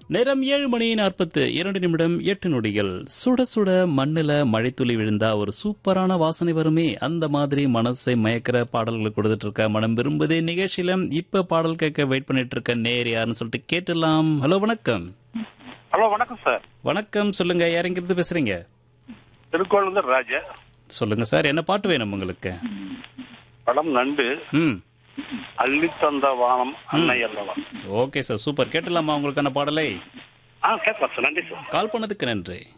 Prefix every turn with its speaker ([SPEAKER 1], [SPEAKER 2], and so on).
[SPEAKER 1] நேரம் ஏழு மணி நாற்பத்து இரண்டு நிமிடம் எட்டு நொடிகள் சுட சுட மண்ணுல மழைத்துளி விழுந்தா ஒரு சூப்பரான வாசனை வருமே அந்த மாதிரி மனசை மயக்கிற பாடல்கள் கொடுத்துட்டு இருக்க மனம் விரும்புதே நிகழ்ச்சியில இப்ப பாடல் கேட்க வெயிட் பண்ணிட்டு இருக்க நேர் யாருன்னு சொல்லிட்டு கேட்டுலாம் ஹலோ வணக்கம்
[SPEAKER 2] ஹலோ வணக்கம் சார்
[SPEAKER 1] வணக்கம் சொல்லுங்க யாருங்கிறது பேசுறீங்க
[SPEAKER 2] திருக்கோளுந்தர் ராஜா
[SPEAKER 1] சொல்லுங்க சார் என்ன பாட்டு வேணும் உங்களுக்கு
[SPEAKER 2] படம் நண்டு
[SPEAKER 1] ம்
[SPEAKER 2] அள்ளி தந்த வானம் அன்னை அல்லவா
[SPEAKER 1] ஓகே சார் சூப்பர் கேட்டலாமா உங்களுக்கான பாடலை
[SPEAKER 2] ஆ கேட்கலாம் சார் நன்றி சார்
[SPEAKER 1] கால் பண்ணதுக்கு நன்றி